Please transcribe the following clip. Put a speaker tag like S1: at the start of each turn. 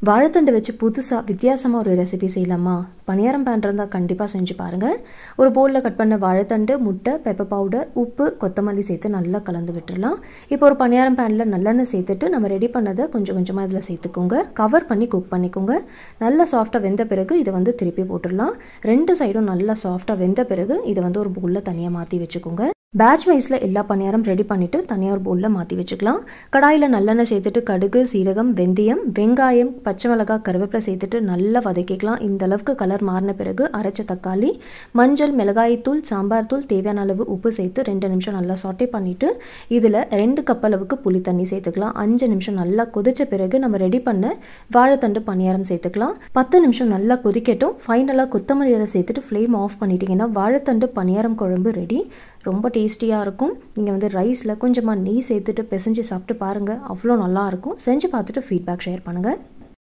S1: வாழைத்தண்டு வச்சு புதுசாக வித்தியாசமாக ஒரு ரெசிபி செய்யலாமா பணியாரம் பேன் இருந்தால் கண்டிப்பாக செஞ்சு பாருங்கள் ஒரு பவுலில் கட் பண்ண வாழைத்தண்டு முட்டை பெப்பர் பவுடர் உப்பு கொத்தமல்லி சேர்த்து நல்லா கலந்து விட்டுடலாம் இப்போ ஒரு பணியாரம் பேனில் நல்லெண்ணெய் சேர்த்துட்டு நம்ம ரெடி பண்ணதை கொஞ்சம் கொஞ்சமாக இதில் சேர்த்துக்கோங்க கவர் பண்ணி குக் பண்ணிக்கோங்க நல்லா சாஃப்டாக வெந்த பிறகு இதை வந்து திருப்பி போட்டுடலாம் ரெண்டு சைடும் நல்லா சாஃப்டாக வெந்த பிறகு இதை வந்து ஒரு பவுலில் தனியாக மாற்றி வச்சுக்கோங்க பேட்ச் வைஸில் எல்லா பணியாரம் ரெடி பண்ணிவிட்டு தனியாக ஒரு பவுலில் மாற்றி வச்சுக்கலாம் கடாயில் நல்லெண்ணெய் சேர்த்துட்டு கடுகு சீரகம் வெந்தயம் வெங்காயம் பச்சை மிளகாய் கருவேப்பிலை சேர்த்துட்டு நல்லா வதக்கிக்கலாம் இந்த அளவுக்கு கலர் மாறின பிறகு அரைச்ச தக்காளி மஞ்சள் மிளகாய்த்தூள் சாம்பார் தூள் தேவையான அளவு உப்பு சேர்த்து ரெண்டு நிமிஷம் நல்லா சாட்டே பண்ணிவிட்டு இதில் ரெண்டு கப் அளவுக்கு புளி தண்ணி சேர்த்துக்கலாம் அஞ்சு நிமிஷம் நல்லா கொதிச்ச பிறகு நம்ம ரெடி பண்ண வாழைத்தண்டு பணியாரம் சேர்த்துக்கலாம் பத்து நிமிஷம் நல்லா கொதிக்கட்டும் ஃபைனலாக கொத்தமல்லி இலை சேர்த்துட்டு ஃப்ளேம் ஆஃப் பண்ணிட்டீங்கன்னா வாழைத்தண்டு பணியாரம் குழம்பு ரெடி ரொம்ப டேஸ்டியாக இருக்கும் நீங்கள் வந்து ரைஸில் கொஞ்சமாக நெய் சேர்த்துட்டு பிசைஞ்சு சாப்பிட்டு பாருங்கள் அவ்வளோ நல்லாயிருக்கும் செஞ்சு பார்த்துட்டு ஃபீட்பேக் ஷேர் பண்ணுங்கள்